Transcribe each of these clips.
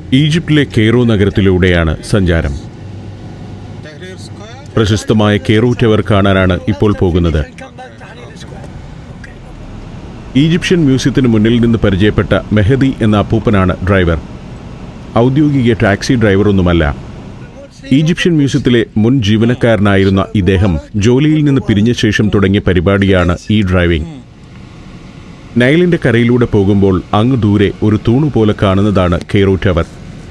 ഈജിപ്തിലെ കെയ്റോ നഗരത്തിലൂടെയാണ് സഞ്ചാരം പ്രശസ്തമായ കെയ്റോ ടവർ കാണാനാണ് ഇപ്പോൾ പോകുന്നത് ഈജിപ്ഷ്യൻ മ്യൂസിയത്തിന് മുന്നിൽ നിന്ന് പരിചയപ്പെട്ട മെഹദി എന്ന അപ്പൂപ്പനാണ് ഡ്രൈവർ ഔദ്യോഗിക ടാക്സി ഡ്രൈവറൊന്നുമല്ല ഈജിപ്ഷ്യൻ മ്യൂസിയത്തിലെ മുൻ ജീവനക്കാരനായിരുന്ന ഇദ്ദേഹം ജോലിയിൽ നിന്ന് പിരിഞ്ഞ ശേഷം തുടങ്ങിയ പരിപാടിയാണ് ഈ ഡ്രൈവിംഗ് നൈലിന്റെ കരയിലൂടെ പോകുമ്പോൾ അങ്ങ് ദൂരെ ഒരു തൂണുപോലെ കാണുന്നതാണ് കെയ്റോ ടവർ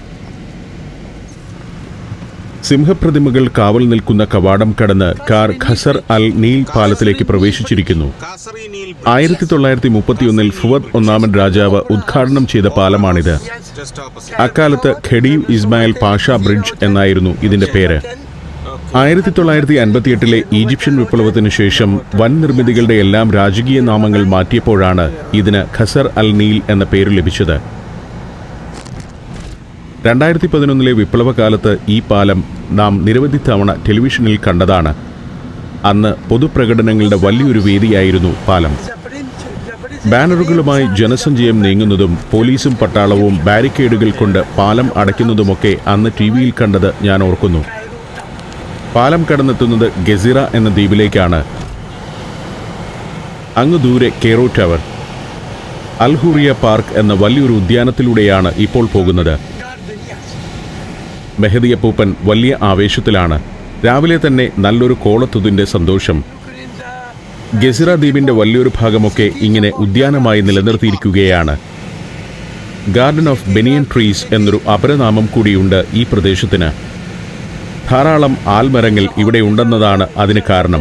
സിംഹപ്രതിമകൾ കാവൽ നിൽക്കുന്ന കവാടം കടന്ന് കാർ ഖസർ അൽ നീൽ പാലത്തിലേക്ക് പ്രവേശിച്ചിരിക്കുന്നു ആയിരത്തി തൊള്ളായിരത്തി മുപ്പത്തിയൊന്നിൽ ഫുവദ് ഒന്നാമൻ രാജാവ് ഉദ്ഘാടനം ചെയ്ത പാലമാണിത് അക്കാലത്ത് ഖഡീവ് ഇസ്മായിൽ പാഷ ബ്രിഡ്ജ് എന്നായിരുന്നു ഇതിന്റെ പേര് ആയിരത്തി തൊള്ളായിരത്തി അൻപത്തിയെട്ടിലെ ഈജിപ്ഷ്യൻ വിപ്ലവത്തിന് ശേഷം വൻ നിർമ്മിതികളുടെ എല്ലാം രാജകീയ നാമങ്ങൾ മാറ്റിയപ്പോഴാണ് ഇതിന് ഖസർ അൽ നീൽ എന്ന പേര് ലഭിച്ചത് രണ്ടായിരത്തി പതിനൊന്നിലെ വിപ്ലവകാലത്ത് ഈ പാലം നാം നിരവധി തവണ ടെലിവിഷനിൽ കണ്ടതാണ് അന്ന് പൊതുപ്രകടനങ്ങളുടെ വലിയൊരു വേദിയായിരുന്നു പാലം ബാനറുകളുമായി ജനസഞ്ചയം നീങ്ങുന്നതും പോലീസും പട്ടാളവും ബാരിക്കേഡുകൾ കൊണ്ട് പാലം അടയ്ക്കുന്നതുമൊക്കെ അന്ന് ടി വിയിൽ കണ്ടത് ഞാൻ ഓർക്കുന്നു പാലം കടന്നെത്തുന്നത് ഗസിറ എന്ന ദ്വീപിലേക്കാണ് അങ്ങ് ദൂരെ കെയ്റോ ടവർ അൽഹൂറിയ പാർക്ക് എന്ന വലിയൊരു ഉദ്യാനത്തിലൂടെയാണ് ഇപ്പോൾ പോകുന്നത് മെഹദി അപ്പൂപ്പൻ വലിയ ആവേശത്തിലാണ് രാവിലെ തന്നെ നല്ലൊരു കോളത്തുതിന്റെ സന്തോഷം ഗസിറ ദ്വീപിന്റെ വലിയൊരു ഭാഗമൊക്കെ ഇങ്ങനെ ഉദ്യാനമായി നിലനിർത്തിയിരിക്കുകയാണ് ഗാർഡൻ ഓഫ് ബെനിയൻ ട്രീസ് എന്നൊരു അപരനാമം കൂടിയുണ്ട് ഈ പ്രദേശത്തിന് ധാരാളം ആൽമരങ്ങൾ ഇവിടെ ഉണ്ടെന്നതാണ് അതിന് കാരണം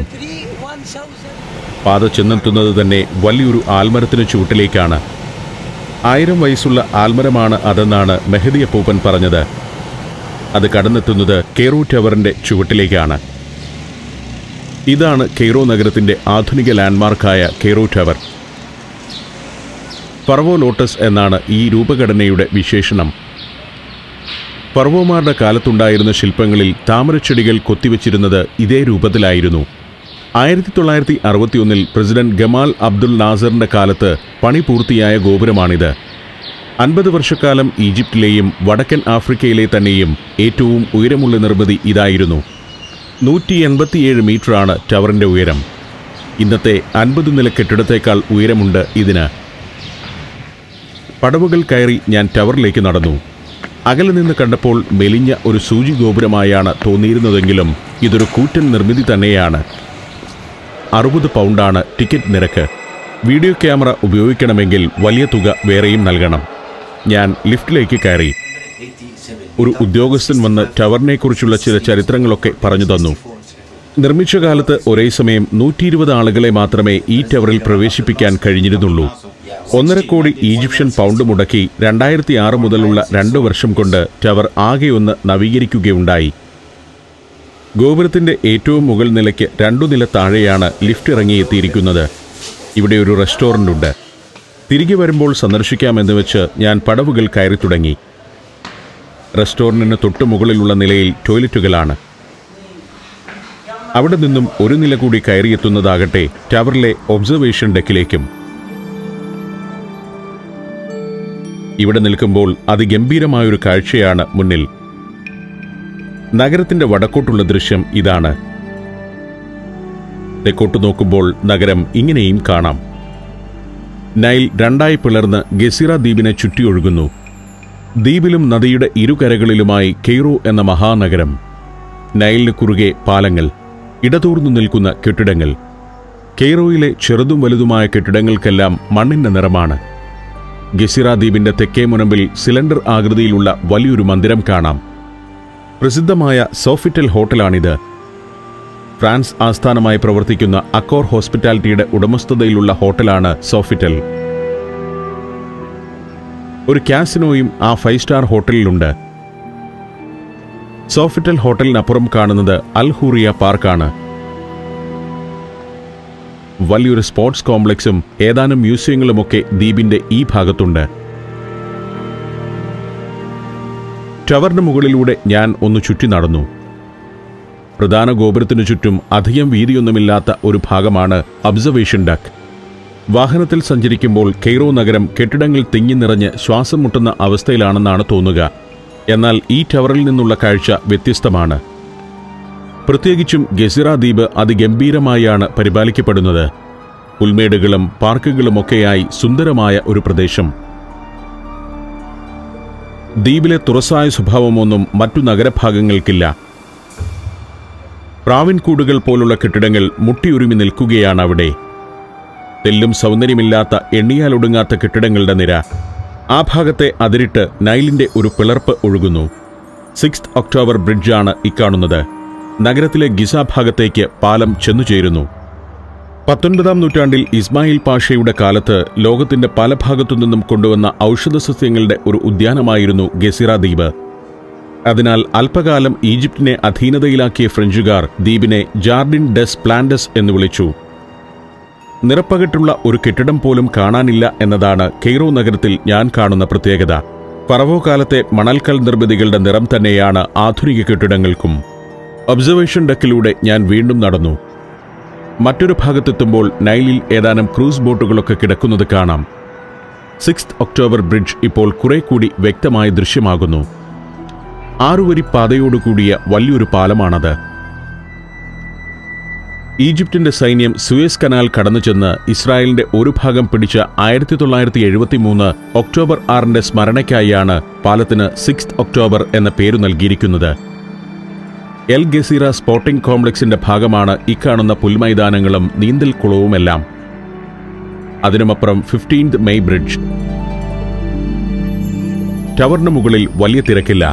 പാത ചെന്നെത്തുന്നത് തന്നെ വലിയൊരു ആൽമരത്തിന് ചുവട്ടിലേക്കാണ് ആയിരം വയസ്സുള്ള ആൽമരമാണ് അതെന്നാണ് മെഹദി അപ്പൂപ്പൻ പറഞ്ഞത് അത് കടന്നെത്തുന്നത് കെയ്റോ ടവറിന്റെ ചുവട്ടിലേക്കാണ് ഇതാണ് കെയ്റോ നഗരത്തിന്റെ ആധുനിക ലാൻഡ്മാർക്കായ കെയ്റോ ടവർ പർവോ ലോട്ടസ് എന്നാണ് ഈ രൂപഘടനയുടെ വിശേഷണം പർവോമാരുടെ കാലത്തുണ്ടായിരുന്ന ശില്പങ്ങളിൽ താമരച്ചെടികൾ കൊത്തിവെച്ചിരുന്നത് ഇതേ രൂപത്തിലായിരുന്നു ആയിരത്തി തൊള്ളായിരത്തി അറുപത്തിയൊന്നിൽ പ്രസിഡന്റ് ഗമാൽ അബ്ദുൽ നാസറിന്റെ കാലത്ത് പണി പൂർത്തിയായ ഗോപുരമാണിത് അൻപത് വർഷക്കാലം ഈജിപ്തിലെയും വടക്കൻ ആഫ്രിക്കയിലെ തന്നെയും ഏറ്റവും ഉയരമുള്ള നിർമ്മിതി ഇതായിരുന്നു നൂറ്റി എൺപത്തിയേഴ് മീറ്ററാണ് ടവറിന്റെ ഉയരം ഇന്നത്തെ അൻപത് നില കെട്ടിടത്തേക്കാൾ ഉയരമുണ്ട് ഇതിന് പടവുകൾ കയറി ഞാൻ ടവറിലേക്ക് നടന്നു അകലെ നിന്ന് കണ്ടപ്പോൾ മെലിഞ്ഞ ഒരു സൂചി ഗോപുരമായാണ് തോന്നിയിരുന്നതെങ്കിലും ഇതൊരു കൂറ്റൻ നിർമ്മിതി തന്നെയാണ് അറുപത് പൗണ്ടാണ് ടിക്കറ്റ് നിരക്ക് വീഡിയോ ക്യാമറ ഉപയോഗിക്കണമെങ്കിൽ വലിയ തുക വേറെയും നൽകണം ഞാൻ ലിഫ്റ്റിലേക്ക് കയറി ഒരു ഉദ്യോഗസ്ഥൻ വന്ന് ടവറിനെക്കുറിച്ചുള്ള ചില ചരിത്രങ്ങളൊക്കെ പറഞ്ഞു തന്നു നിർമ്മിച്ച കാലത്ത് ഒരേ സമയം നൂറ്റി ഇരുപത് ആളുകളെ മാത്രമേ ഈ ടവറിൽ പ്രവേശിപ്പിക്കാൻ കഴിഞ്ഞിരുന്നുള്ളൂ ഒന്നര കോടി ഈജിപ്ഷ്യൻ പൗണ്ട് മുടക്കി രണ്ടായിരത്തി ആറ് മുതലുള്ള രണ്ടു വർഷം കൊണ്ട് ടവർ ആകെ ഒന്ന് നവീകരിക്കുകയുണ്ടായി ഗോപുരത്തിന്റെ ഏറ്റവും മുകൾ നിലയ്ക്ക് രണ്ടു നില താഴെയാണ് ലിഫ്റ്റ് ഇറങ്ങിയെത്തിയിരിക്കുന്നത് ഇവിടെ ഒരു റെസ്റ്റോറൻ്റ് ഉണ്ട് തിരികെ വരുമ്പോൾ സന്ദർശിക്കാമെന്ന് വെച്ച് ഞാൻ പടവുകൾ കയറി തുടങ്ങി റെസ്റ്റോറൻറ്റിന് തൊട്ടു മുകളിലുള്ള നിലയിൽ ടോയ്ലറ്റുകളാണ് അവിടെ നിന്നും ഒരു നില കൂടി കയറിയെത്തുന്നതാകട്ടെ ടവറിലെ ഒബ്സർവേഷൻ ഡെക്കിലേക്കും ഇവിടെ നിൽക്കുമ്പോൾ അതിഗംഭീരമായൊരു കാഴ്ചയാണ് മുന്നിൽ നഗരത്തിന്റെ വടക്കോട്ടുള്ള ദൃശ്യം ഇതാണ് തെക്കോട്ട് നോക്കുമ്പോൾ നഗരം ഇങ്ങനെയും കാണാം നൈൽ രണ്ടായി പിളർന്ന് ഗസിറ ദ്വീപിനെ ചുറ്റിയൊഴുകുന്നു ദ്വീപിലും നദിയുടെ ഇരുകരകളിലുമായി കെയ്റോ എന്ന മഹാനഗരം നൈലിന് കുറുകെ പാലങ്ങൾ ഇടതൂർന്നു നിൽക്കുന്ന കെട്ടിടങ്ങൾ കെയ്റോയിലെ ചെറുതും വലുതുമായ കെട്ടിടങ്ങൾക്കെല്ലാം മണ്ണിന്റെ നിറമാണ് ഗസിറ ദ്വീപിന്റെ തെക്കേ മുനമ്പിൽ സിലിണ്ടർ ആകൃതിയിലുള്ള വലിയൊരു മന്ദിരം കാണാം പ്രസിദ്ധമായ സോഫിറ്റൽ ഹോട്ടലാണിത് ഫ്രാൻസ് ആസ്ഥാനമായി പ്രവർത്തിക്കുന്ന അക്കോർ ഹോസ്പിറ്റാലിറ്റിയുടെ ഉടമസ്ഥതയിലുള്ള ഹോട്ടലാണ് സോഫിറ്റൽ ഒരു കാസിനോയും ആ ഫൈവ് സ്റ്റാർ ഹോട്ടലിലുണ്ട് സോഫിറ്റൽ ഹോട്ടലിനപ്പുറം കാണുന്നത് അൽ ഹൂറിയ പാർക്കാണ് വലിയൊരു സ്പോർട്സ് കോംപ്ലക്സും ഏതാനും മ്യൂസിയങ്ങളുമൊക്കെ ദ്വീപിന്റെ ഈ ഭാഗത്തുണ്ട് ടവറിന് മുകളിലൂടെ ഞാൻ ഒന്ന് ചുറ്റി നടന്നു പ്രധാന ഗോപുരത്തിനു ചുറ്റും അധികം വീതിയൊന്നുമില്ലാത്ത ഒരു ഭാഗമാണ് ഒബ്സർവേഷൻ ഡക്ക് വാഹനത്തിൽ സഞ്ചരിക്കുമ്പോൾ കെയ്റോ നഗരം കെട്ടിടങ്ങൾ തിങ്ങി നിറഞ്ഞ് ശ്വാസം മുട്ടുന്ന അവസ്ഥയിലാണെന്നാണ് തോന്നുക എന്നാൽ ഈ ടവറിൽ നിന്നുള്ള കാഴ്ച വ്യത്യസ്തമാണ് പ്രത്യേകിച്ചും ഗസിറ ദ്വീപ് അതിഗംഭീരമായാണ് പരിപാലിക്കപ്പെടുന്നത് പുൽമേടുകളും പാർക്കുകളുമൊക്കെയായി സുന്ദരമായ ഒരു പ്രദേശം ദ്വീപിലെ തുറസായ സ്വഭാവമൊന്നും മറ്റു നഗരഭാഗങ്ങൾക്കില്ല പ്രാവിൻകൂടുകൾ പോലുള്ള കെട്ടിടങ്ങൾ മുട്ടിയുരുമി നിൽക്കുകയാണ് അവിടെ തെല്ലും സൗന്ദര്യമില്ലാത്ത എണ്ണിയാലൊടുങ്ങാത്ത കെട്ടിടങ്ങളുടെ നിര ആ ഭാഗത്തെ അതിരിട്ട് നൈലിന്റെ ഒരു പിളർപ്പ് ഒഴുകുന്നു സിക്സ് ഒക്ടോബർ ബ്രിഡ്ജാണ് ഇക്കാണുന്നത് നഗരത്തിലെ ഗിസ ഭാഗത്തേക്ക് പാലം ചെന്നുചേരുന്നു പത്തൊൻപതാം നൂറ്റാണ്ടിൽ ഇസ്മായിൽ പാഷയുടെ കാലത്ത് ലോകത്തിന്റെ പല ഭാഗത്തു നിന്നും കൊണ്ടുവന്ന ഔഷധസസ്യങ്ങളുടെ ഒരു ഉദ്യാനമായിരുന്നു ഗസിറ ദ്വീപ് അതിനാൽ അല്പകാലം ഈജിപ്തിനെ അധീനതയിലാക്കിയ ഫ്രഞ്ചുകാർ ദ്വീപിനെ ജാർഡിൻ ഡെസ് പ്ലാൻഡസ് എന്ന് വിളിച്ചു നിറപ്പകിട്ടുള്ള ഒരു കെട്ടിടം പോലും കാണാനില്ല എന്നതാണ് കെയ്റോ നഗരത്തിൽ ഞാൻ കാണുന്ന പ്രത്യേകത ഫറവോ കാലത്തെ മണൽക്കൽ നിർമ്മിതികളുടെ നിറം തന്നെയാണ് ആധുനിക കെട്ടിടങ്ങൾക്കും ഒബ്സർവേഷൻ ഡെക്കിലൂടെ ഞാൻ വീണ്ടും നടന്നു മറ്റൊരു ഭാഗത്തെത്തുമ്പോൾ നൈലിൽ ഏതാനും ക്രൂസ് ബോട്ടുകളൊക്കെ കിടക്കുന്നത് കാണാം സിക്സ് ഒക്ടോബർ ബ്രിഡ്ജ് ഇപ്പോൾ കുറെ കൂടി വ്യക്തമായി ദൃശ്യമാകുന്നു ആറുവരി പാതയോടുകൂടിയ വലിയൊരു പാലമാണത് ഈജിപ്തിന്റെ സൈന്യം സുയസ് കനാൽ കടന്നു ചെന്ന് ഇസ്രായേലിന്റെ ഒരു ഭാഗം പിടിച്ച ആയിരത്തി തൊള്ളായിരത്തി എഴുപത്തി മൂന്ന് ഒക്ടോബർ ആറിന്റെ സ്മരണയ്ക്കായാണ് പാലത്തിന് സിക്സ് ഒക്ടോബർ എന്ന പേരു നൽകിയിരിക്കുന്നത് എൽ ഗസീറ സ്പോർട്ടിംഗ് കോംപ്ലക്സിന്റെ ഭാഗമാണ് ഇക്കാണുന്ന പുൽമൈതാനങ്ങളും നീന്തൽ കുളവുമെല്ലാം അതിനുമപ്പുറം ഫിഫ്റ്റീൻത് മെയ് ബ്രിഡ്ജ് ടവറിന് മുകളിൽ വലിയ തിരക്കില്ല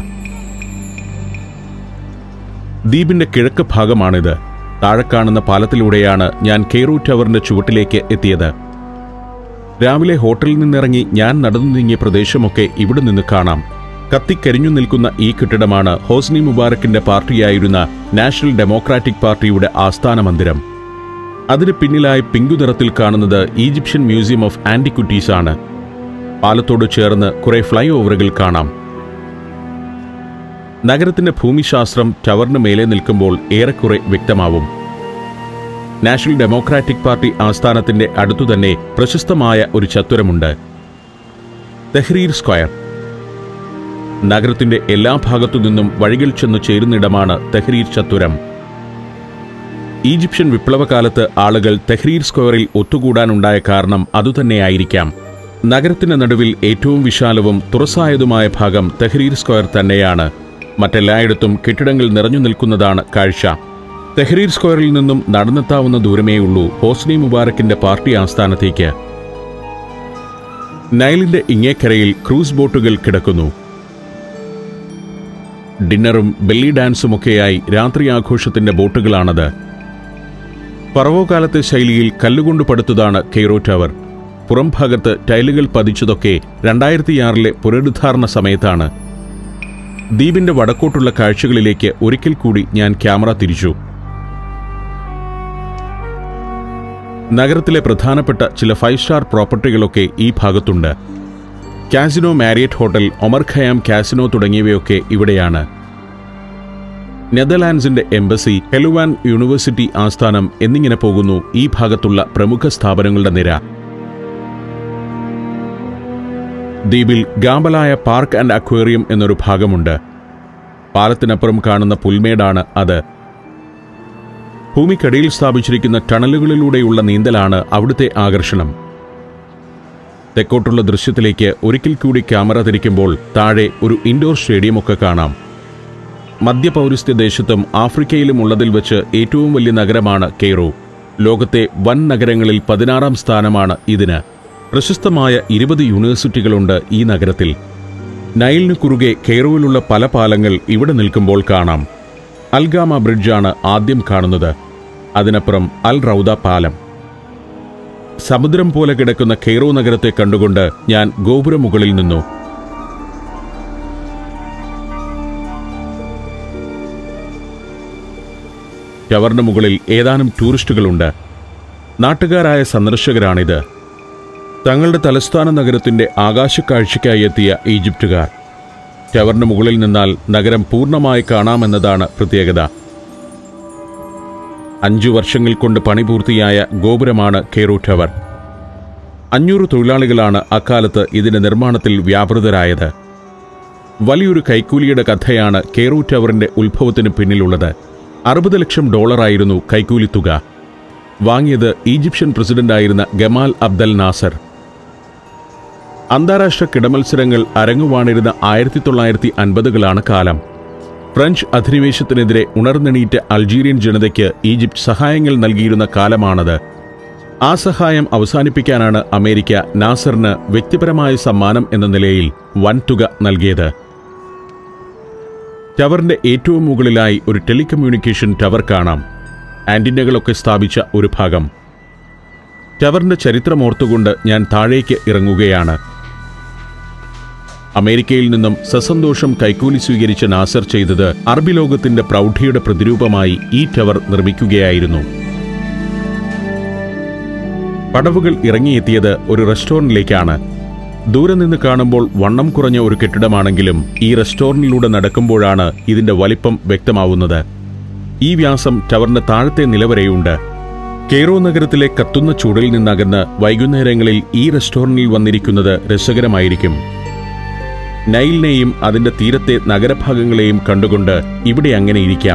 ദ്വീപിന്റെ കിഴക്ക് ഭാഗമാണിത് താഴെ കാണുന്ന പാലത്തിലൂടെയാണ് ഞാൻ കെയ്റോ ടവറിന്റെ ചുവട്ടിലേക്ക് എത്തിയത് രാവിലെ ഹോട്ടലിൽ നിന്നിറങ്ങി ഞാൻ നടന്നു നീങ്ങിയ പ്രദേശമൊക്കെ ഇവിടെ നിന്ന് കാണാം കത്തിക്കരിഞ്ഞു നിൽക്കുന്ന ഈ കെട്ടിടമാണ് ഹോസ്നി മുബാറക്കിന്റെ പാർട്ടിയായിരുന്ന നാഷണൽ ഡെമോക്രാറ്റിക് പാർട്ടിയുടെ ആസ്ഥാന മന്ദിരം അതിന് പിന്നിലായി പിങ്കു നിറത്തിൽ കാണുന്നത് ഈജിപ്ഷ്യൻ മ്യൂസിയം ഓഫ് ആന്റിക്വിറ്റീസ് ആണ് പാലത്തോട് ചേർന്ന് കുറെ ഫ്ലൈ ഓവറുകൾ കാണാം നഗരത്തിന്റെ ഭൂമിശാസ്ത്രം ടവറിന് മേലെ നിൽക്കുമ്പോൾ ഏറെക്കുറെ വ്യക്തമാവും നാഷണൽ ഡെമോക്രാറ്റിക് പാർട്ടി ആസ്ഥാനത്തിന്റെ അടുത്തുതന്നെ പ്രശസ്തമായ ഒരു ചത്തുരമുണ്ട് തെഹ്രീർ സ്ക്വയർ നഗരത്തിന്റെ എല്ലാ ഭാഗത്തു നിന്നും വഴികൾ ചെന്നു ചേരുന്നിടമാണ് തെഹ്രീർ ചത്തുരം ഈജിപ്ഷ്യൻ വിപ്ലവകാലത്ത് ആളുകൾ തെഹ്രീർ സ്ക്വയറിൽ ഒത്തുകൂടാനുണ്ടായ കാരണം അതുതന്നെയായിരിക്കാം നഗരത്തിന്റെ നടുവിൽ ഏറ്റവും വിശാലവും തുറസായതുമായ ഭാഗം തെഹ്രീർ സ്ക്വയർ തന്നെയാണ് മറ്റെല്ലായിടത്തും കെട്ടിടങ്ങൾ നിറഞ്ഞു നിൽക്കുന്നതാണ് കാഴ്ച തെഹ്രീർ സ്ക്വയറിൽ നിന്നും നടന്നെത്താവുന്ന ദൂരമേയുള്ളൂ ഹോസ്നി മുബാറക്കിന്റെ പാർട്ടി ആസ്ഥാനത്തേക്ക് നൈലിന്റെ ഇങ്ങേക്കരയിൽ ക്രൂസ് ബോട്ടുകൾ കിടക്കുന്നു ഡിന്നറും ബെല്ലി ഡാൻസുമൊക്കെയായി രാത്രി ആഘോഷത്തിന്റെ ബോട്ടുകളാണത് പറവോകാലത്തെ ശൈലിയിൽ കല്ലുകൊണ്ട് പടുത്തതാണ് കെയ്റോ ടവർ പുറംഭാഗത്ത് ടൈലുകൾ പതിച്ചതൊക്കെ രണ്ടായിരത്തിയാറിലെ പുനരുദ്ധാരണ സമയത്താണ് ദ്വീപിന്റെ വടക്കോട്ടുള്ള കാഴ്ചകളിലേക്ക് ഒരിക്കൽ കൂടി ഞാൻ ക്യാമറ തിരിച്ചു നഗരത്തിലെ പ്രധാനപ്പെട്ട ചില ഫൈവ് സ്റ്റാർ പ്രോപ്പർട്ടികളൊക്കെ ഈ ഭാഗത്തുണ്ട് casino Marriott hotel Omar Khayyam casino തുടങ്ങിയവയൊക്കെ ഇവിടെയാണ് നെതർലാൻഡ്സിന്റെ എംബസി ഹെലുവാൻ യൂണിവേഴ്സിറ്റി ആസ്ഥാനം എന്നിങ്ങനെ പോകുന്നു ഈ ഭാഗത്തുള്ള പ്രമുഖ സ്ഥാപനങ്ങളുടെ നിര ദ്വീപിൽ ഗാമ്പലായ പാർക്ക് ആൻഡ് അക്വേറിയം എന്നൊരു ഭാഗമുണ്ട് പാലത്തിനപ്പുറം കാണുന്ന പുൽമേടാണ് അത് ഭൂമിക്കടിയിൽ സ്ഥാപിച്ചിരിക്കുന്ന ടണലുകളിലൂടെയുള്ള നീന്തലാണ് അവിടുത്തെ ആകർഷണം തെക്കോട്ടുള്ള ദൃശ്യത്തിലേക്ക് ഒരിക്കൽ കൂടി ക്യാമറ തിരിക്കുമ്പോൾ താഴെ ഒരു ഇൻഡോർ സ്റ്റേഡിയമൊക്കെ കാണാം മധ്യപൗരസ്ത്യ ദേശത്തും ആഫ്രിക്കയിലും ഉള്ളതിൽ വെച്ച് ഏറ്റവും വലിയ നഗരമാണ് കെയ്റോ ലോകത്തെ വൻ നഗരങ്ങളിൽ പതിനാറാം സ്ഥാനമാണ് ഇതിന് പ്രശസ്തമായ ഇരുപത് യൂണിവേഴ്സിറ്റികളുണ്ട് ഈ നഗരത്തിൽ നൈലിനു കുറുകെ കെയ്റോയിലുള്ള പല പാലങ്ങൾ ഇവിടെ നിൽക്കുമ്പോൾ കാണാം അൽഗാമ ബ്രിഡ്ജാണ് ആദ്യം കാണുന്നത് അതിനപ്പുറം അൽ റൗദ പാലം സമുദ്രം പോലെ കിടക്കുന്ന കെയ്റോ നഗരത്തെ കണ്ടുകൊണ്ട് ഞാൻ ഗോപുരമുകളിൽ നിന്നു ടവറിന് മുകളിൽ ഏതാനും ടൂറിസ്റ്റുകളുണ്ട് നാട്ടുകാരായ സന്ദർശകരാണിത് തങ്ങളുടെ തലസ്ഥാന നഗരത്തിന്റെ ആകാശക്കാഴ്ചയ്ക്കായി എത്തിയ ഈജിപ്തുകാർ ടവറിന് മുകളിൽ നിന്നാൽ നഗരം പൂർണ്ണമായി കാണാമെന്നതാണ് പ്രത്യേകത അഞ്ചു വർഷങ്ങൾ കൊണ്ട് പണി പൂർത്തിയായ ഗോപുരമാണ് കെയ്റോ ടവർ അഞ്ഞൂറ് തൊഴിലാളികളാണ് അക്കാലത്ത് ഇതിന്റെ നിർമ്മാണത്തിൽ വ്യാപൃതരായത് വലിയൊരു കൈക്കൂലിയുടെ കഥയാണ് കെയ്റോ ടവറിന്റെ ഉത്ഭവത്തിന് പിന്നിലുള്ളത് അറുപത് ലക്ഷം ഡോളറായിരുന്നു കൈക്കൂലി തുക വാങ്ങിയത് ഈജിപ്ഷ്യൻ പ്രസിഡന്റായിരുന്ന ഗമാൽ അബ്ദൽ നാസർ അന്താരാഷ്ട്ര കിടമത്സരങ്ങൾ അരങ്ങുവാണിരുന്ന ആയിരത്തി തൊള്ളായിരത്തി അൻപതുകളാണ് കാലം ഫ്രഞ്ച് അധിനിവേശത്തിനെതിരെ ഉണർന്നെണീറ്റ അൾജീരിയൻ ജനതയ്ക്ക് ഈജിപ്ത് സഹായങ്ങൾ നൽകിയിരുന്ന കാലമാണത് ആ സഹായം അവസാനിപ്പിക്കാനാണ് അമേരിക്ക നാസറിന് വ്യക്തിപരമായ സമ്മാനം എന്ന നിലയിൽ വൻതുക നൽകിയത് ടവറിന്റെ ഏറ്റവും മുകളിലായി ഒരു ടെലികമ്മ്യൂണിക്കേഷൻ ടവർ കാണാം ആന്റിനകളൊക്കെ സ്ഥാപിച്ച ഒരു ഭാഗം ടവറിന്റെ ചരിത്രമോർത്തുകൊണ്ട് ഞാൻ താഴേക്ക് ഇറങ്ങുകയാണ് അമേരിക്കയിൽ നിന്നും സസന്തോഷം കൈക്കൂലി സ്വീകരിച്ച നാസർ ചെയ്തത് അറബി ലോകത്തിന്റെ പ്രൗഢിയുടെ പ്രതിരൂപമായി ഈ ടവർ നിർമ്മിക്കുകയായിരുന്നു പടവുകൾ ഇറങ്ങിയെത്തിയത് ഒരു റെസ്റ്റോറന്റിലേക്കാണ് ദൂരെ നിന്ന് കാണുമ്പോൾ വണ്ണം കുറഞ്ഞ ഒരു കെട്ടിടമാണെങ്കിലും ഈ റെസ്റ്റോറന്റിലൂടെ നടക്കുമ്പോഴാണ് ഇതിന്റെ വലിപ്പം വ്യക്തമാവുന്നത് ഈ വ്യാസം ടവറിന്റെ താഴത്തെ നില വരെയുണ്ട് കെയ്റോ നഗരത്തിലെ കത്തുന്ന ചൂടിൽ നിന്നകന്ന് വൈകുന്നേരങ്ങളിൽ ഈ റെസ്റ്റോറന്റിൽ വന്നിരിക്കുന്നത് രസകരമായിരിക്കും നൈലിനെയും അതിന്റെ തീരത്തെ നഗരഭാഗങ്ങളെയും കണ്ടുകൊണ്ട് ഇവിടെ അങ്ങനെ ഇരിക്കാം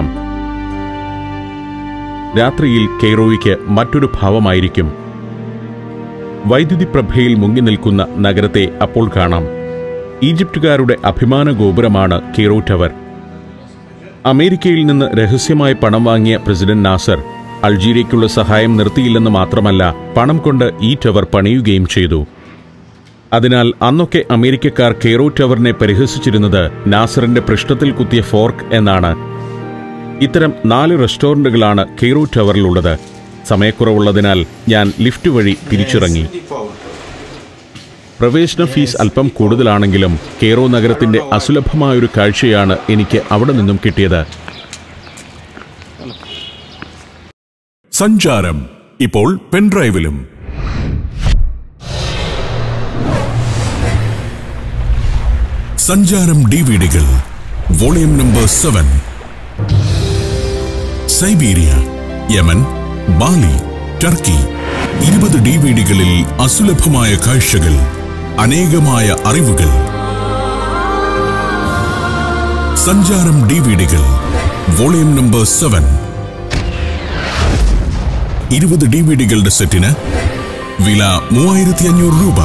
രാത്രിയിൽ കെയ്റോയ്ക്ക് മറ്റൊരു ഭാവമായിരിക്കും വൈദ്യുതി പ്രഭയിൽ മുങ്ങി നിൽക്കുന്ന നഗരത്തെ അപ്പോൾ കാണാം ഈജിപ്തുകാരുടെ അഭിമാന ഗോപുരമാണ് കെയ്റോ ടവർ അമേരിക്കയിൽ നിന്ന് രഹസ്യമായി പണം വാങ്ങിയ പ്രസിഡന്റ് നാസർ അൾജീരിയയ്ക്കുള്ള സഹായം നിർത്തിയില്ലെന്ന് മാത്രമല്ല പണം കൊണ്ട് ഈ ടവർ പണിയുകയും ചെയ്തു അതിനാൽ അന്നൊക്കെ അമേരിക്കക്കാർ കെയ്റോ ടവറിനെ പരിഹസിച്ചിരുന്നത് നാസറിന്റെ പൃഷ്ഠത്തിൽ കുത്തിയ ഫോർക്ക് എന്നാണ് ഇത്തരം നാല് റെസ്റ്റോറന്റുകളാണ് കെയ്റോ ടവറിലുള്ളത് സമയക്കുറവുള്ളതിനാൽ ഞാൻ ലിഫ്റ്റ് വഴി തിരിച്ചിറങ്ങി പ്രവേശന ഫീസ് അല്പം കൂടുതലാണെങ്കിലും കെയ്റോ നഗരത്തിന്റെ അസുലഭമായൊരു കാഴ്ചയാണ് എനിക്ക് അവിടെ നിന്നും കിട്ടിയത് സഞ്ചാരം ഇപ്പോൾ പെൻഡ്രൈവിലും സഞ്ചാരം ഡിവിഡികൾ volume number seven Siberia Yemen Bali Turkey ഇരുപത് ഡിവിഡികളിൽ അസുലഭമായ കാഴ്ചകൾ അനേകമായ അറിവുകൾ സഞ്ചാരം ഡിവിഡികൾ വോളിയം നമ്പർ സെവൻ ഇരുപത് ഡിവിഡികളുടെ സെറ്റിന് വില മൂവായിരത്തി അഞ്ഞൂറ് രൂപ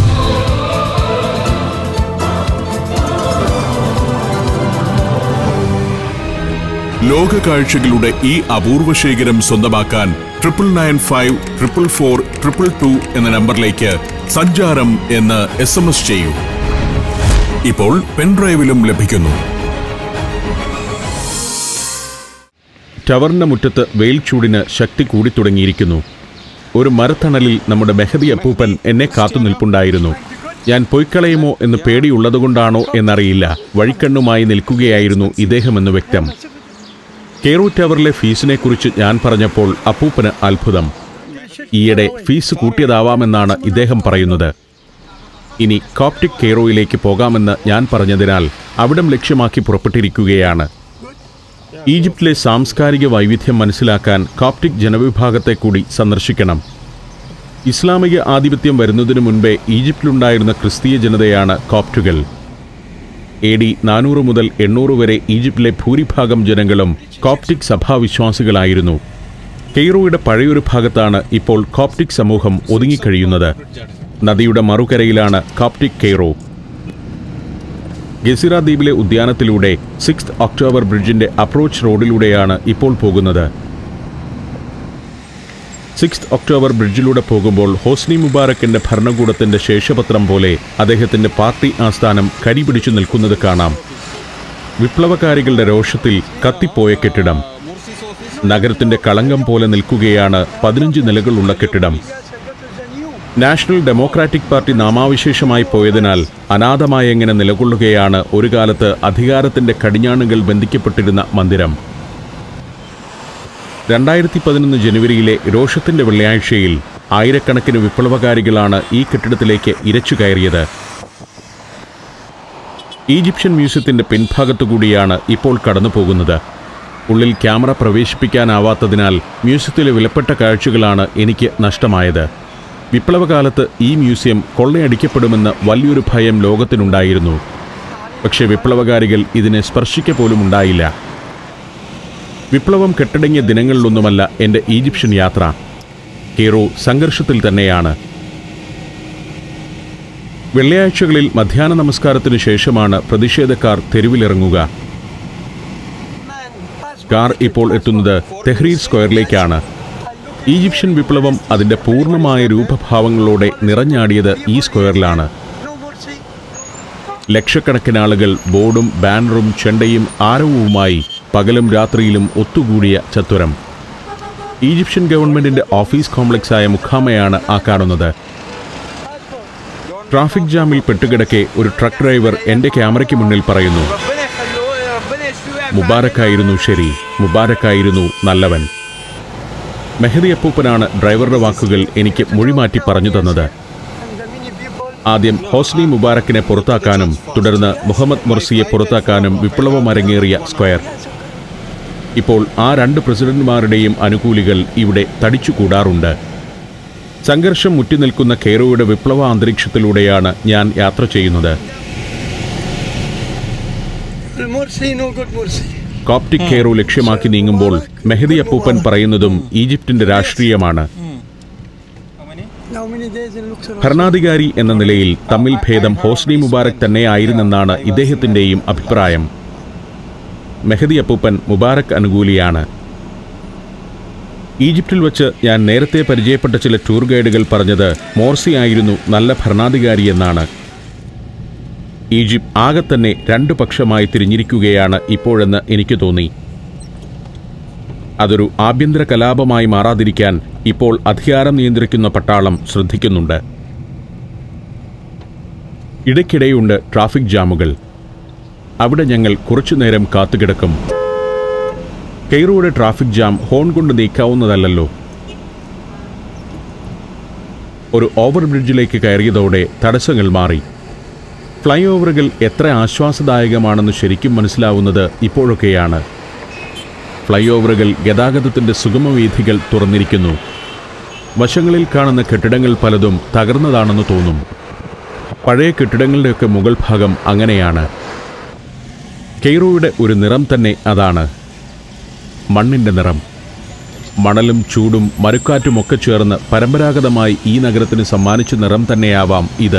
ലോക കാഴ്ചകളുടെ ഈ അപൂർവ ശേഖരം സ്വന്തമാക്കാൻ triple nine five triple four triple two എന്ന നമ്പറിലേക്ക് സഞ്ചാരം എന്ന് എസ് എം എസ് ചെയ്യൂ ഇപ്പോൾ പെൻഡ്രൈവിലും ലഭിക്കുന്നു ടവറിന്റെ മുറ്റത്ത് വെയിൽ ചൂടിന് ശക്തി കൂടിത്തുടങ്ങിയിരിക്കുന്നു ഒരു മരത്തണലിൽ നമ്മുടെ മെഹദി അപ്പൂപ്പൻ എന്നെ കാത്തു നിൽപ്പുണ്ടായിരുന്നു ഞാൻ പൊയ്ക്കളയുമോ എന്ന് പേടിയുള്ളതുകൊണ്ടാണോ എന്നറിയില്ല വഴിക്കണ്ണുമായി നിൽക്കുകയായിരുന്നു ഇദ്ദേഹമെന്ന് വ്യക്തം കെയ്റോ ടവറിലെ ഫീസിനെക്കുറിച്ച് ഞാൻ പറഞ്ഞപ്പോൾ അപ്പൂപ്പന് അത്ഭുതം ഈയിടെ ഫീസ് കൂട്ടിയതാവാമെന്നാണ് ഇദ്ദേഹം പറയുന്നത് ഇനി കോപ്റ്റിക് കെയ്റോയിലേക്ക് പോകാമെന്ന് ഞാൻ പറഞ്ഞതിനാൽ അവിടം ലക്ഷ്യമാക്കി പുറപ്പെട്ടിരിക്കുകയാണ് ഈജിപ്തിലെ സാംസ്കാരിക വൈവിധ്യം മനസ്സിലാക്കാൻ കോപ്റ്റിക് ജനവിഭാഗത്തെ കൂടി സന്ദർശിക്കണം ഇസ്ലാമിക ആധിപത്യം വരുന്നതിനു മുൻപേ ഈജിപ്തിലുണ്ടായിരുന്ന ക്രിസ്തീയ ജനതയാണ് കോപ്റ്റുകൾ എ ഡി നാനൂറ് മുതൽ എണ്ണൂറ് വരെ ഈജിപ്തിലെ ഭൂരിഭാഗം ജനങ്ങളും കോപ്റ്റിക് സഭാവിശ്വാസികളായിരുന്നു കെയ്റോയുടെ പഴയൊരു ഭാഗത്താണ് ഇപ്പോൾ കോപ്റ്റിക് സമൂഹം ഒതുങ്ങിക്കഴിയുന്നത് നദിയുടെ മറുകരയിലാണ് കോപ്റ്റിക് കെയ്റോ ഗസിറ ദ്വീപിലെ ഉദ്യാനത്തിലൂടെ സിക്സ് ഒക്ടോബർ ബ്രിഡ്ജിന്റെ അപ്രോച്ച് റോഡിലൂടെയാണ് ഇപ്പോൾ പോകുന്നത് സിക്സ് ഒക്ടോബർ ബ്രിഡ്ജിലൂടെ പോകുമ്പോൾ ഹോസ്നി മുബാറക്കിന്റെ ഭരണകൂടത്തിന്റെ ശേഷപത്രം പോലെ അദ്ദേഹത്തിന്റെ പാർട്ടി ആസ്ഥാനം കരിപിടിച്ചു നിൽക്കുന്നത് കാണാം വിപ്ലവകാരികളുടെ രോഷത്തിൽ കത്തിപ്പോയ കെട്ടിടം നഗരത്തിന്റെ കളങ്കം പോലെ നിൽക്കുകയാണ് പതിനഞ്ച് നിലകളുള്ള കെട്ടിടം നാഷണൽ ഡെമോക്രാറ്റിക് പാർട്ടി നാമാവിശേഷമായി പോയതിനാൽ അനാഥമായി എങ്ങനെ നിലകൊള്ളുകയാണ് ഒരു കാലത്ത് അധികാരത്തിന്റെ കടിഞ്ഞാണുകൾ ബന്ധിക്കപ്പെട്ടിരുന്ന മന്ദിരം രണ്ടായിരത്തി പതിനൊന്ന് ജനുവരിയിലെ രോഷത്തിന്റെ വെള്ളിയാഴ്ചയിൽ ആയിരക്കണക്കിന് വിപ്ലവകാരികളാണ് ഈ കെട്ടിടത്തിലേക്ക് ഇരച്ചു കയറിയത് ഈജിപ്ഷ്യൻ മ്യൂസിയത്തിന്റെ പിൻഭാഗത്തുകൂടിയാണ് ഇപ്പോൾ കടന്നു പോകുന്നത് ഉള്ളിൽ ക്യാമറ പ്രവേശിപ്പിക്കാനാവാത്തതിനാൽ മ്യൂസിയത്തിലെ വിലപ്പെട്ട കാഴ്ചകളാണ് എനിക്ക് നഷ്ടമായത് വിപ്ലവകാലത്ത് ഈ മ്യൂസിയം കൊള്ളയടിക്കപ്പെടുമെന്ന് വലിയൊരു ഭയം ലോകത്തിനുണ്ടായിരുന്നു പക്ഷേ വിപ്ലവകാരികൾ ഇതിനെ സ്പർശിക്ക പോലും ഉണ്ടായില്ല വിപ്ലവം കെട്ടടങ്ങിയ ദിനങ്ങളിലൊന്നുമല്ല എൻ്റെ ഈജിപ്ഷ്യൻ യാത്ര കെയ്റോ സംഘർഷത്തിൽ തന്നെയാണ് വെള്ളിയാഴ്ചകളിൽ മധ്യാഹ്ന നമസ്കാരത്തിനു ശേഷമാണ് പ്രതിഷേധക്കാർ തെരുവിലിറങ്ങുക കാർ ഇപ്പോൾ എത്തുന്നത് തെഹ്രീർ സ്ക്വയറിലേക്കാണ് ഈജിപ്ഷ്യൻ വിപ്ലവം അതിൻ്റെ പൂർണ്ണമായ രൂപഭാവങ്ങളോടെ നിറഞ്ഞാടിയത് ഈ സ്ക്വയറിലാണ് ലക്ഷക്കണക്കിന് ആളുകൾ ബോർഡും ബാനറും ചെണ്ടയും ആരവവുമായി പകലും രാത്രിയിലും ഒത്തുകൂടിയ ചത്തുരം ഈജിപ്ഷ്യൻ ഗവൺമെന്റിന്റെ ഓഫീസ് കോംപ്ലക്സായ മുഖാമയാണ് ആ കാണുന്നത് ട്രാഫിക് ജാമിൽ പെട്ടുകിടക്കെ ഒരു ട്രക്ക് ഡ്രൈവർ എന്റെ ക്യാമറയ്ക്ക് മുന്നിൽ പറയുന്നു ربنا يخلوه ربنا يشفيه മുബാരക്കായിരുന്നു ശരി മുബാരക്കായിരുന്നു നല്ലവൻ മെഹദി അപ്പൂപ്പനാണ് ഡ്രൈവറുടെ വാക്കുകൾ എനിക്ക് മൊഴിമാറ്റി പറഞ്ഞു തന്നത് ആദ്യം ഹോസ്നി മുബാരക്കിനെ പുറത്താക്കാനും തുടർന്ന് മുഹമ്മദ് മുർസിയെ പുറത്താക്കാനും വിപ്ലവം അരങ്ങേറിയ സ്ക്വയർ ഇപ്പോൾ ആ രണ്ട് പ്രസിഡന്റുമാരുടെയും അനുകൂലികൾ ഇവിടെ തടിച്ചുകൂടാറുണ്ട് സംഘർഷം മുറ്റിനിൽക്കുന്ന കെയ്റോയുടെ വിപ്ലവ അന്തരീക്ഷത്തിലൂടെയാണ് ഞാൻ യാത്ര ചെയ്യുന്നത് المرسي نو جود مرسي കോപ്റ്റിക് കെയ്റോ ലക്ഷ്യമാക്കി നീങ്ങുമ്പോൾ മെഹദി അപ്പൂപ്പൻ പറയുന്നതും ഈജിപ്തിന്റെ രാഷ്ട്രീയമാണ് How many days in Luxor? ഭരണാധികാരി എന്ന നിലയിൽ തമ്മിൽ ഭേദം ഹോസ്നി മുബാരക് തന്നെയായിരുന്നെന്നാണ് ഇദ്ദേഹത്തിന്റെയും അഭിപ്രായം മെഹദി അപ്പൂപ്പൻ മുബാരക് അനുകൂലിയാണ് ഈജിപ്തിൽ വച്ച് ഞാൻ നേരത്തെ പരിചയപ്പെട്ട ചില ടൂർ ഗൈഡുകൾ പറഞ്ഞത് മോർസി ആയിരുന്നു നല്ല ഭരണാധികാരിയെന്നാണ് ഈജിപ്ത് ആകെ തന്നെ രണ്ടു പക്ഷമായി തിരിഞ്ഞിരിക്കുകയാണ് ഇപ്പോഴെന്ന് എനിക്ക് തോന്നി അതൊരു ആഭ്യന്തര കലാപമായി മാറാതിരിക്കാൻ ഇപ്പോൾ അധികാരം നിയന്ത്രിക്കുന്ന പട്ടാളം ശ്രദ്ധിക്കുന്നുണ്ട് ഇടയ്ക്കിടെയുണ്ട് ട്രാഫിക് ജാമുകൾ അവിടെ ഞങ്ങൾ കുറച്ചുനേരം കാത്തുകിടക്കും കെയ്റോയുടെ ട്രാഫിക് ജാം ഹോൺ കൊണ്ട് നീക്കാവുന്നതല്ലല്ലോ ഒരു ഓവർ ബ്രിഡ്ജിലേക്ക് കയറിയതോടെ തടസ്സങ്ങൾ മാറി ഫ്ലൈ ഓവറുകൾ എത്ര ആശ്വാസദായകമാണെന്ന് ശരിക്കും മനസ്സിലാവുന്നത് ഇപ്പോഴൊക്കെയാണ് ഫ്ലൈ ഓവറുകൾ ഗതാഗതത്തിന്റെ സുഗമവീഥികൾ തുറന്നിരിക്കുന്നു വശങ്ങളിൽ കാണുന്ന കെട്ടിടങ്ങൾ പലതും തകർന്നതാണെന്ന് തോന്നും പഴയ കെട്ടിടങ്ങളുടെയൊക്കെ മുകൾ ഭാഗം അങ്ങനെയാണ് കെയ്റോയുടെ ഒരു നിറം തന്നെ അതാണ് മണ്ണിൻ്റെ നിറം മണലും ചൂടും മരുക്കാറ്റുമൊക്കെ ചേർന്ന് പരമ്പരാഗതമായി ഈ നഗരത്തിന് സമ്മാനിച്ച നിറം തന്നെയാവാം ഇത്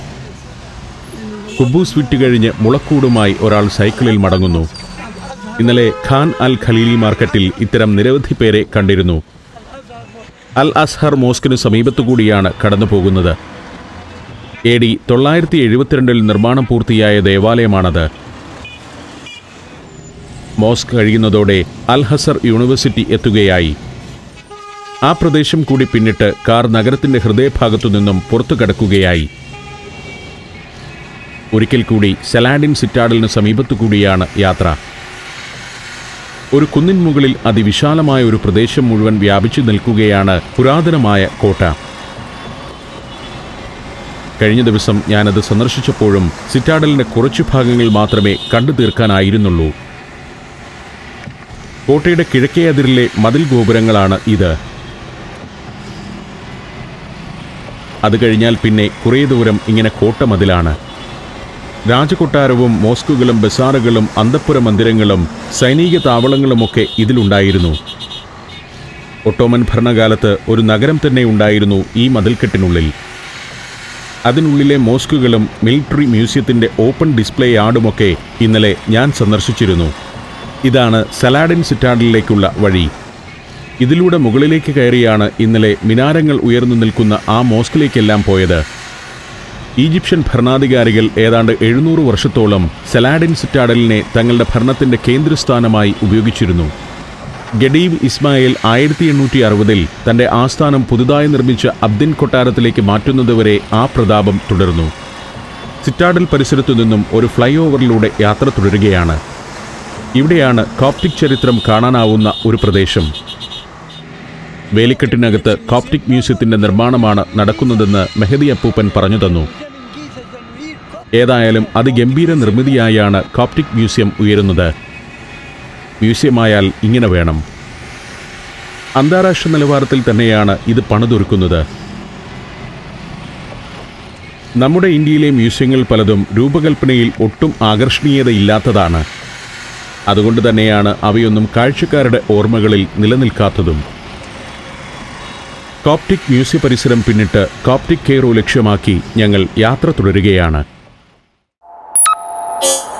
കുബൂസ് വിറ്റ് കഴിഞ്ഞ് മുളക്കൂടുമായി ഒരാൾ സൈക്കിളിൽ മടങ്ങുന്നു ഇന്നലെ ഖാൻ അൽ ഖലീലി മാർക്കറ്റിൽ ഇത്തരം നിരവധി പേരെ കണ്ടിരുന്നു അൽ അസ്ഹർ മോസ്കിന് സമീപത്തുകൂടിയാണ് കടന്നു പോകുന്നത് എ ഡി തൊള്ളായിരത്തി എഴുപത്തിരണ്ടിൽ നിർമ്മാണം പൂർത്തിയായ ദേവാലയമാണത് മോസ്ക് കഴിയുന്നതോടെ അൽ ഹസർ യൂണിവേഴ്സിറ്റി എത്തുകയായി ആ പ്രദേശം കൂടി പിന്നിട്ട് കാർ നഗരത്തിന്റെ ഹൃദയഭാഗത്തു നിന്നും പുറത്തു കടക്കുകയായി ഒരിക്കൽ കൂടി സലാഡിൻ സിറ്റാഡലിന് സമീപത്തു കൂടിയാണ് യാത്ര ഒരു കുന്നിൻ മുകളിൽ അതിവിശാലമായ ഒരു പ്രദേശം മുഴുവൻ വ്യാപിച്ചു നിൽക്കുകയാണ് പുരാതനമായ കോട്ട കഴിഞ്ഞ ദിവസം ഞാനത് സന്ദർശിച്ചപ്പോഴും സിറ്റാഡലിന്റെ കുറച്ചു ഭാഗങ്ങൾ മാത്രമേ കണ്ടു തീർക്കാനായിരുന്നുള്ളൂ കോട്ടയുടെ കിഴക്കേ അതിരിലെ മതിൽ ഗോപുരങ്ങളാണ് ഇത് അത് കഴിഞ്ഞാൽ പിന്നെ കുറേ ദൂരം ഇങ്ങനെ കോട്ട മതിലാണ് രാജകൊട്ടാരവും മോസ്കുകളും ബസാറുകളും അന്തപ്പുര മന്ദിരങ്ങളും സൈനിക താവളങ്ങളുമൊക്കെ ഇതിലുണ്ടായിരുന്നു ഒട്ടോമൻ ഭരണകാലത്ത് ഒരു നഗരം തന്നെ ഉണ്ടായിരുന്നു ഈ മതിൽക്കെട്ടിനുള്ളിൽ അതിനുള്ളിലെ മോസ്കുകളും മിലിറ്ററി മ്യൂസിയത്തിന്റെ ഓപ്പൺ ഡിസ്പ്ലേ യാർഡുമൊക്കെ ഇന്നലെ ഞാൻ സന്ദർശിച്ചിരുന്നു ഇതാണ് സലാഡിൻ സിറ്റാഡിലേക്കുള്ള വഴി ഇതിലൂടെ മുകളിലേക്ക് കയറിയാണ് ഇന്നലെ മിനാരങ്ങൾ ഉയർന്നു നിൽക്കുന്ന ആ മോസ്കിലേക്കെല്ലാം പോയത് ഈജിപ്ഷ്യൻ ഭരണാധികാരികൾ ഏതാണ്ട് എഴുന്നൂറ് വർഷത്തോളം സലാഡിൻ സിറ്റാഡലിനെ തങ്ങളുടെ ഭരണത്തിന്റെ കേന്ദ്രസ്ഥാനമായി ഉപയോഗിച്ചിരുന്നു ഗഡീവ് ഇസ്മായിൽ ആയിരത്തി എണ്ണൂറ്റി അറുപതിൽ തന്റെ ആസ്ഥാനം പുതുതായി നിർമ്മിച്ച അബ്ദിൻ കൊട്ടാരത്തിലേക്ക് മാറ്റുന്നതുവരെ ആ പ്രതാപം തുടർന്നു സിറ്റാഡൽ പരിസരത്തു നിന്നും ഒരു ഫ്ലൈ ഓവറിലൂടെ യാത്ര തുടരുകയാണ് ഇവിടെയാണ് കോപ്റ്റിക് ചരിത്രം കാണാനാവുന്ന ഒരു പ്രദേശം വേലിക്കെട്ടിനകത്ത് കോപ്റ്റിക് മ്യൂസിയത്തിന്റെ നിർമ്മാണമാണ് നടക്കുന്നതെന്ന് മെഹദി അപ്പൂപ്പൻ പറഞ്ഞു തന്നു ഏതായാലും അതിഗംഭീര നിർമ്മിതിയായാണ് കോപ്റ്റിക് മ്യൂസിയം ഉയരുന്നത് മ്യൂസിയമായാൽ ഇങ്ങനെ വേണം അന്താരാഷ്ട്ര നിലവാരത്തിൽ തന്നെയാണ് ഇത് പണിതൊരുക്കുന്നത് നമ്മുടെ ഇന്ത്യയിലെ മ്യൂസിയങ്ങൾ പലതും രൂപകൽപ്പനയിൽ ഒട്ടും ആകർഷണീയതയില്ലാത്തതാണ് അതുകൊണ്ട് തന്നെയാണ് അവയൊന്നും കാഴ്ചക്കാരുടെ ഓർമ്മകളിൽ നിലനിൽക്കാത്തതും കോപ്റ്റിക് മ്യൂസിയ പരിസരം പിന്നിട്ട് കോപ്റ്റിക് കെയറോ ലക്ഷ്യമാക്കി ഞങ്ങൾ യാത്ര തുടരുകയാണ്